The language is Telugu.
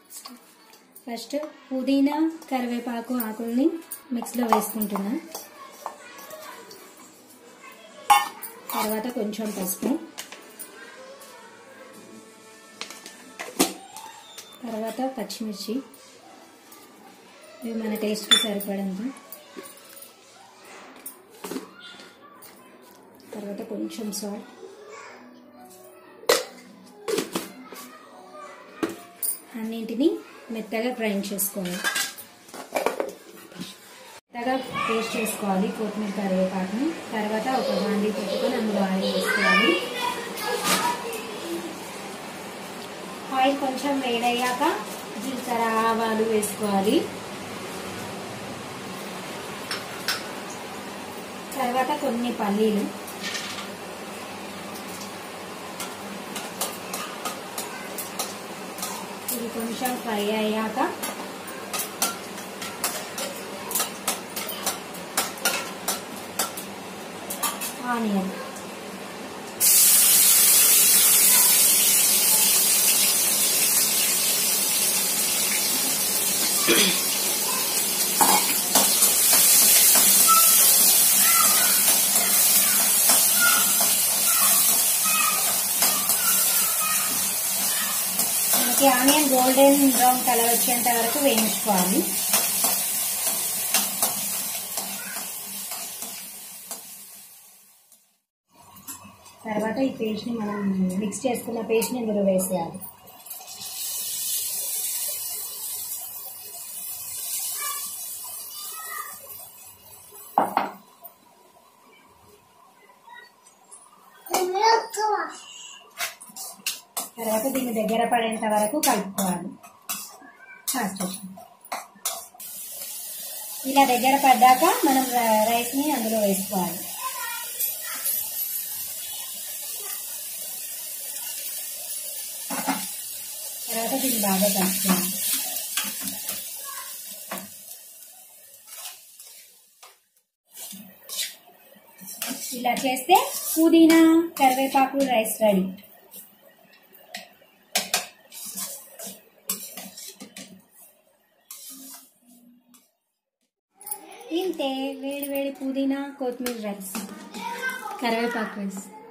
ఫస్ట్ పుదీనా కరివేపాకు ఆకుల్ని మిక్స్లో వేసుకుంటున్నా తర్వాత కొంచెం పసుపు తర్వాత పచ్చిమిర్చి ఇవి మన టేస్ట్కి సరిపడంత తర్వాత కొంచెం సాల్ట్ అన్నింటినీ మెత్తగా గ్రైండ్ చేసుకోవాలి మెత్తగా పేస్ట్ చేసుకోవాలి కొత్తిమీర కరివేపాకుని తర్వాత ఒక బాండీ పెట్టుకొని అందులో ఆయిల్ వేసుకోవాలి ఆయిల్ కొంచెం వేడయ్యాక జీలకర్ర ఆవాలు వేసుకోవాలి తర్వాత కొన్ని పల్లీలు ఇది కొంచెం ఫ్రై అయ్యాక ఆనియన్ మనకి ఆనియన్ గోల్డెన్ బ్రౌన్ కలర్ వచ్చేంత వరకు వేయించుకోవాలి తర్వాత ఈ పేస్ట్ని మనం మిక్స్ చేసుకున్న పేస్ట్ని ఇందులో వేసేయాలి తర్వాత దీన్ని దగ్గర పడేంత వరకు కలుపుకోవాలి ఫాస్ట్ ఇలా దగ్గర పడ్డాక మనం ర- రైస్ని అందులో వేసుకోవాలి తర్వాత దీన్ని బాగా కలుపుకోవాలి ఇలా చేస్తే పుదీనా కరివేపాకు రైస్ రెడీ ఇంతే వేడి వేడి పుదీనా కొత్తిమీర రైస్ కరివేపాకు రైస్